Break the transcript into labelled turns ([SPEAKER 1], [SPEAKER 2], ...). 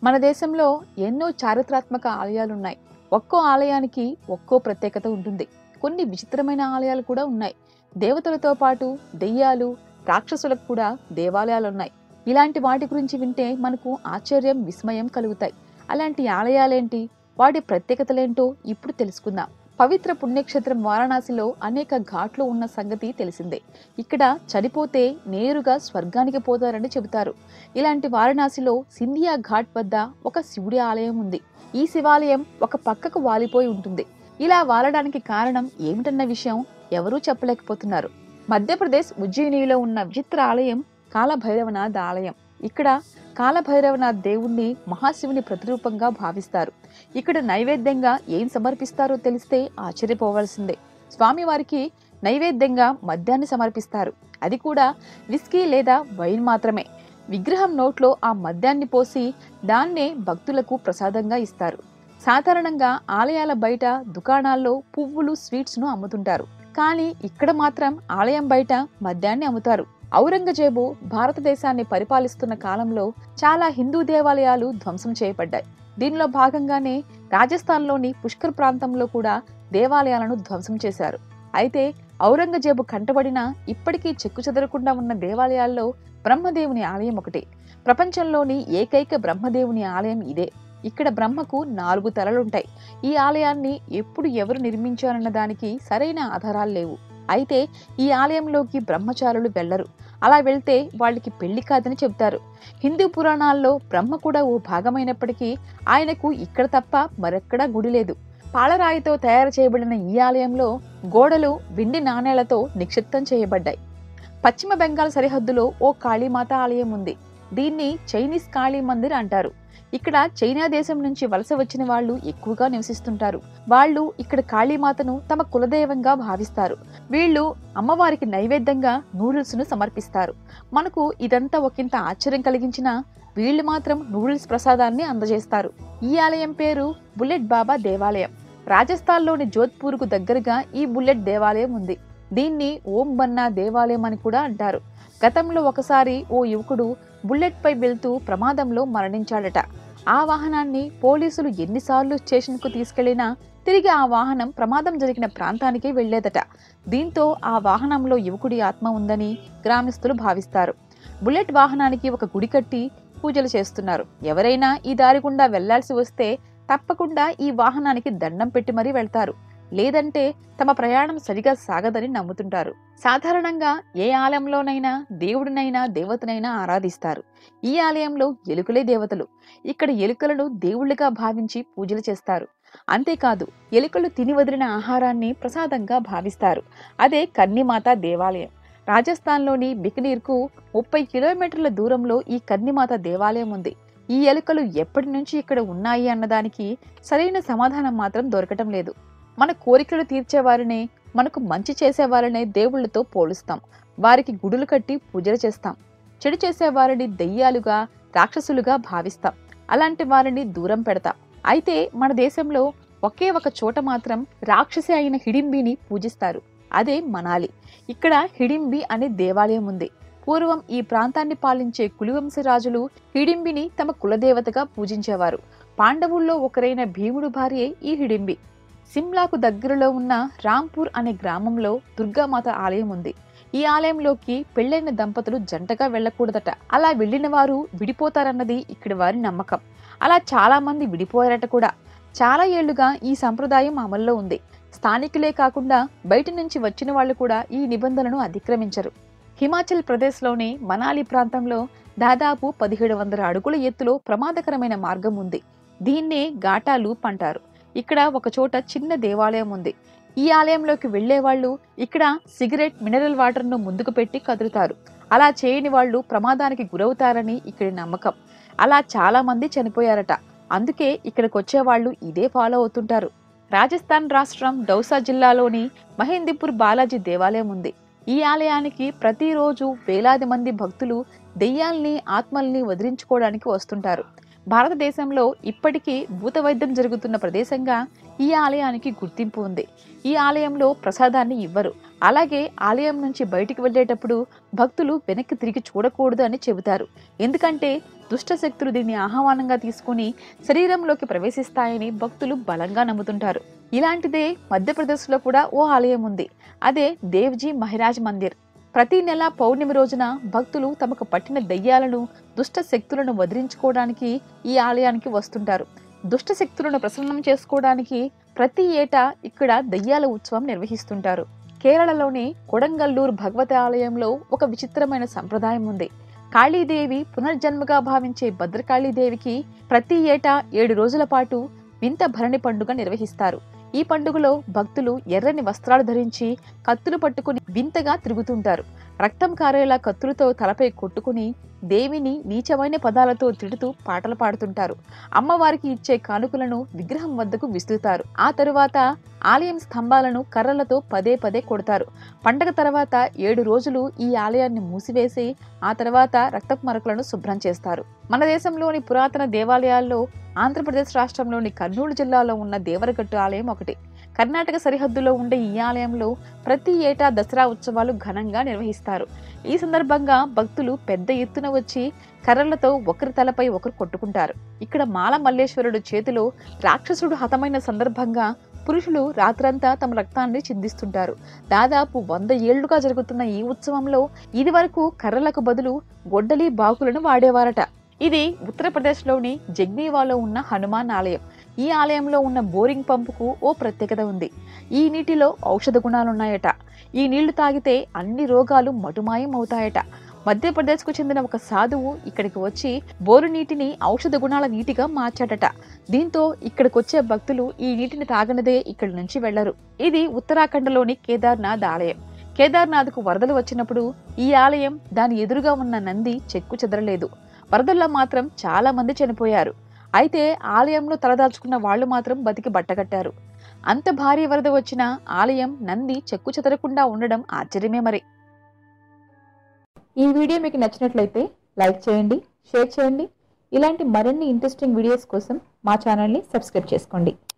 [SPEAKER 1] మన దేశంలో ఎన్నో చారిత్రాత్మక ఆలయాలున్నాయి ఒక్కో ఆలయానికి ఒక్కో ప్రత్యేకత ఉంటుంది కొన్ని విచిత్రమైన ఆలయాలు కూడా ఉన్నాయి దేవతలతో పాటు దెయ్యాలు రాక్షసులకు కూడా దేవాలయాలున్నాయి ఇలాంటి వాటి గురించి వింటే మనకు ఆశ్చర్యం విస్మయం కలుగుతాయి అలాంటి ఆలయాలేంటి వాటి ప్రత్యేకతలేంటో ఇప్పుడు తెలుసుకుందాం పవిత్ర పుణ్యక్షేత్రం వారణాసిలో అనేక ఘాట్లు ఉన్న సంగతి తెలిసిందే ఇక్కడ చనిపోతే నేరుగా స్వర్గానికి పోతారని చెబుతారు ఇలాంటి వారణాసిలో సింధియా ఘాట్ వద్ద ఒక శివుడి ఆలయం ఉంది ఈ శివాలయం ఒక పక్కకు వాలిపోయి ఉంటుంది ఇలా వాలడానికి కారణం ఏమిటన్న విషయం ఎవరూ చెప్పలేకపోతున్నారు మధ్యప్రదేశ్ ఉజ్జయినిలో ఉన్న విచిత్ర ఆలయం కాలభైరవనాథ్ ఆలయం ఇక్కడ కాలభైరవనాథ్ దేవుణ్ణి మహాశివుని ప్రతిరూపంగా భావిస్తారు ఇక్కడ నైవేద్యంగా ఏం సమర్పిస్తారో తెలిస్తే ఆశ్చర్యపోవాల్సిందే స్వామివారికి నైవేద్యంగా మద్యాన్ని సమర్పిస్తారు అది కూడా విస్కీ లేదా వైన్ మాత్రమే విగ్రహం నోట్లో ఆ మద్యాన్ని పోసి దాన్నే భక్తులకు ప్రసాదంగా ఇస్తారు సాధారణంగా ఆలయాల బయట దుకాణాల్లో పువ్వులు స్వీట్స్ ను అమ్ముతుంటారు కానీ ఇక్కడ మాత్రం ఆలయం బయట మద్యాన్ని అమ్ముతారు ఔరంగజేబు భారతదేశాన్ని పరిపాలిస్తున్న కాలంలో చాలా హిందూ దేవాలయాలు ధ్వంసం చేయబడ్డాయి దీనిలో భాగంగానే రాజస్థాన్లోని పుష్కర్ ప్రాంతంలో కూడా దేవాలయాలను ధ్వంసం చేశారు అయితే ఔరంగజేబు కంటబడిన ఇప్పటికీ చెక్కు చెదరకుండా ఉన్న దేవాలయాల్లో బ్రహ్మదేవుని ఆలయం ఒకటి ప్రపంచంలోని ఏకైక బ్రహ్మదేవుని ఆలయం ఇదే ఇక్కడ బ్రహ్మకు నాలుగు తలలుంటాయి ఈ ఆలయాన్ని ఎప్పుడు ఎవరు నిర్మించారన్న దానికి సరైన ఆధారాలు లేవు అయితే ఈ ఆలయంలోకి బ్రహ్మచారులు వెళ్లరు అలా వెళ్తే వాళ్ళకి పెళ్లి కాదని చెబుతారు హిందూ పురాణాల్లో బ్రహ్మ కూడా ఓ భాగమైనప్పటికీ ఆయనకు ఇక్కడ తప్ప మరెక్కడా గుడి లేదు పాలరాయితో తయారు చేయబడిన ఈ ఆలయంలో గోడలు వెండి నాణేలతో నిక్షిప్తం చేయబడ్డాయి పశ్చిమ బెంగాల్ సరిహద్దులో ఓ కాళీమాత ఆలయం ఉంది దీన్ని చైనీస్ కాళీ మందిర్ అంటారు ఇక్కడ చైనా దేశం నుంచి వలస వచ్చిన వాళ్ళు ఎక్కువగా నివసిస్తుంటారు వాళ్ళు ఇక్కడ కాళీమాతను తమ కులదైవంగా భావిస్తారు వీళ్ళు అమ్మవారికి నైవేద్యంగా నూడిల్స్ ను సమర్పిస్తారు మనకు ఇదంతా ఒకంత ఆశ్చర్యం కలిగించిన వీళ్ళు మాత్రం నూడిల్స్ ప్రసాదాన్ని అందజేస్తారు ఈ ఆలయం పేరు బుల్లెట్ బాబా దేవాలయం రాజస్థాన్లోని జోధ్పూర్కు దగ్గరగా ఈ బుల్లెట్ దేవాలయం ఉంది దీన్ని ఓం బన్నా దేవాలయం అని కూడా అంటారు గతంలో ఒకసారి ఓ యువకుడు బుల్లెట్ పై వెళ్తూ ప్రమాదంలో మరణించాడట ఆ వాహనాన్ని పోలీసులు ఎన్నిసార్లు స్టేషన్కు తీసుకెళ్లినా తిరిగి ఆ వాహనం ప్రమాదం జరిగిన ప్రాంతానికి వెళ్లేదట దీంతో ఆ వాహనంలో యువకుడి ఆత్మ ఉందని గ్రామస్తులు భావిస్తారు బుల్లెట్ వాహనానికి ఒక గుడి కట్టి పూజలు చేస్తున్నారు ఎవరైనా ఈ దారి గుండా వెళ్లాల్సి వస్తే తప్పకుండా ఈ వాహనానికి దండం పెట్టి మరీ వెళ్తారు లేదంటే తమ ప్రయాణం సరిగా సాగదని నమ్ముతుంటారు సాధారణంగా ఏ ఆలయంలోనైనా దేవుడినైనా దేవతనైనా ఆరాధిస్తారు ఈ ఆలయంలో ఎలుకలే దేవతలు ఇక్కడ ఎలుకలను దేవుళ్ళుగా భావించి పూజలు చేస్తారు అంతేకాదు ఎలుకలు తిని వదిలిన ఆహారాన్ని ప్రసాదంగా భావిస్తారు అదే కన్నిమాత దేవాలయం రాజస్థాన్లోని బికనీర్కు ముప్పై కిలోమీటర్ల దూరంలో ఈ కన్నిమాత దేవాలయం ఉంది ఈ ఎలుకలు ఎప్పటి నుంచి ఇక్కడ ఉన్నాయి అన్నదానికి సరైన సమాధానం మాత్రం దొరకటం లేదు మన కోరికలు తీర్చేవారినే మనకు మంచి చేసేవారినే దేవుళ్ళతో పోలుస్తాం వారికి గుడులు కట్టి పూజలు చేస్తాం చెడు చేసేవారిని దెయ్యాలుగా రాక్షసులుగా భావిస్తాం అలాంటి వారిని దూరం పెడతాం అయితే మన దేశంలో ఒకే ఒక చోట మాత్రం రాక్షసి అయిన హిడింబిని పూజిస్తారు అదే మనాలి ఇక్కడ హిడింబి అనే దేవాలయం ఉంది పూర్వం ఈ ప్రాంతాన్ని పాలించే కులివంశ రాజులు హిడింబిని తమ కులదేవతగా పూజించేవారు పాండవుల్లో ఒకరైన భీముడు భార్యే ఈ హిడింబి సిమ్లాకు దగ్గరలో ఉన్న రాంపూర్ అనే గ్రామంలో దుర్గామాత ఆలయం ఉంది ఈ ఆలయంలోకి పెళ్లైన దంపతులు జంటగా వెళ్ళకూడదట అలా వెళ్ళిన వారు విడిపోతారన్నది ఇక్కడి వారి నమ్మకం అలా చాలా మంది విడిపోయారట కూడా చాలా ఏళ్లుగా ఈ సంప్రదాయం అమల్లో ఉంది స్థానికులే కాకుండా బయట నుంచి వచ్చిన వాళ్ళు కూడా ఈ నిబంధనలను అతిక్రమించరు హిమాచల్ ప్రదేశ్లోని మనాలి ప్రాంతంలో దాదాపు పదిహేడు వందల అడుగుల ఎత్తులో ప్రమాదకరమైన మార్గం ఉంది దీన్నే ఘాటా లూప్ అంటారు ఇక్కడ ఒక చోట చిన్న దేవాలయం ఉంది ఈ ఆలయంలోకి వెళ్లే వాళ్ళు ఇక్కడ సిగరెట్ మినరల్ వాటర్ ను ముందుకు పెట్టి కదులుతారు అలా చేయని వాళ్ళు ప్రమాదానికి గురవుతారని ఇక్కడి నమ్మకం అలా చాలా మంది చనిపోయారట అందుకే ఇక్కడికి వచ్చే వాళ్ళు ఇదే ఫాలో అవుతుంటారు రాజస్థాన్ రాష్ట్రం దౌసా జిల్లాలోని మహేందిపూర్ బాలాజీ దేవాలయం ఉంది ఈ ఆలయానికి ప్రతిరోజు వేలాది మంది భక్తులు దెయ్యాల్ని ఆత్మల్ని వదిలించుకోవడానికి వస్తుంటారు భారతదేశంలో ఇప్పటికీ భూత వైద్యం జరుగుతున్న ప్రదేశంగా ఈ ఆలయానికి గుర్తింపు ఉంది ఈ ఆలయంలో ప్రసాదాన్ని ఇవ్వరు అలాగే ఆలయం నుంచి బయటికి వెళ్ళేటప్పుడు భక్తులు వెనక్కి తిరిగి చూడకూడదు అని చెబుతారు ఎందుకంటే దుష్ట శక్తులు దీన్ని ఆహ్వానంగా తీసుకుని శరీరంలోకి ప్రవేశిస్తాయని భక్తులు బలంగా నమ్ముతుంటారు ఇలాంటిదే మధ్యప్రదేశ్లో కూడా ఓ ఆలయం ఉంది అదే దేవ్జీ మహిరాజ్ మందిర్ ప్రతి నెల పౌర్ణమి రోజున భక్తులు తమకు పట్టిన దయ్యాలను దుష్ట శక్తులను వదిలించుకోవడానికి ఈ ఆలయానికి వస్తుంటారు దుష్ట శక్తులను ప్రసన్నం చేసుకోవడానికి ప్రతి ఏటా ఇక్కడ దయ్యాల ఉత్సవం నిర్వహిస్తుంటారు కేరళలోని కొడంగల్లూరు భగవతి ఆలయంలో ఒక విచిత్రమైన సంప్రదాయం ఉంది కాళీదేవి పునర్జన్మగా భావించే భద్రకాళీదేవికి ప్రతి ఏటా ఏడు రోజుల పాటు వింత భరణి పండుగ నిర్వహిస్తారు ఈ పండుగలో భక్తులు ఎర్రని వస్త్రాలు ధరించి కత్తులు పట్టుకుని వింతగా తిరుగుతుంటారు రక్తం కారేలా కత్తులతో తలపై కొట్టుకుని దేవిని నీచమైన పదాలతో తిడుతూ పాటలు పాడుతుంటారు అమ్మవారికి ఇచ్చే కానుకలను విగ్రహం వద్దకు విసురుతారు ఆ తరువాత ఆలయం స్తంభాలను కర్రలతో పదే పదే కొడతారు పండగ తర్వాత ఏడు రోజులు ఈ ఆలయాన్ని మూసివేసి ఆ తర్వాత రక్తపు మరకలను శుభ్రం చేస్తారు మన దేశంలోని పురాతన దేవాలయాల్లో ఆంధ్రప్రదేశ్ రాష్ట్రంలోని కర్నూలు జిల్లాలో ఉన్న దేవరగట్టు ఆలయం ఒకటి కర్ణాటక సరిహద్దులో ఉండే ఈ ఆలయంలో ప్రతి ఏటా దసరా ఉత్సవాలు ఘనంగా నిర్వహిస్తారు ఈ సందర్భంగా భక్తులు పెద్ద ఎత్తున వచ్చి కర్రలతో ఒకరి తలపై ఒకరు కొట్టుకుంటారు ఇక్కడ మాల మల్లేశ్వరుడు చేతిలో రాక్షసుడు హతమైన సందర్భంగా పురుషులు రాత్రంతా తమ రక్తాన్ని చిందిస్తుంటారు దాదాపు వంద ఏళ్లుగా జరుగుతున్న ఈ ఉత్సవంలో ఇది వరకు కర్రలకు బదులు గొడ్డలి బాకులను వాడేవారట ఇది ఉత్తరప్రదేశ్లోని జగ్నీవాలో ఉన్న హనుమాన్ ఆలయం ఈ ఆలయంలో ఉన్న బోరింగ్ పంపుకు ఓ ప్రత్యేకత ఉంది ఈ నీటిలో ఔషధ గుణాలున్నాయట ఈ నీళ్లు తాగితే అన్ని రోగాలు మటుమాయం అవుతాయట మధ్యప్రదేశ్కు చెందిన ఒక సాధువు ఇక్కడికి వచ్చి బోరు నీటిని ఔషధ గుణాల నీటిగా మార్చాడట దీంతో ఇక్కడికి వచ్చే భక్తులు ఈ నీటిని తాగనదే ఇక్కడి నుంచి వెళ్లరు ఇది ఉత్తరాఖండ్లోని కేదార్నాథ్ ఆలయం కేదార్నాథ్కు వరదలు వచ్చినప్పుడు ఈ ఆలయం దాని ఎదురుగా ఉన్న నంది చెక్కు చెదరలేదు వరదల్లో మాత్రం చాలా మంది చనిపోయారు అయితే ఆలయంలో తలదాచుకున్న వాళ్ళు మాత్రం బతికి బట్టగట్టారు అంత భారీ వరద వచ్చిన ఆలయం నంది చెక్కు చెదరకుండా ఉండడం ఆశ్చర్యమే మరి
[SPEAKER 2] ఈ వీడియో మీకు నచ్చినట్లయితే లైక్ చేయండి షేర్ చేయండి ఇలాంటి మరిన్ని ఇంట్రెస్టింగ్ వీడియోస్ కోసం మా ఛానల్ని సబ్స్క్రైబ్ చేసుకోండి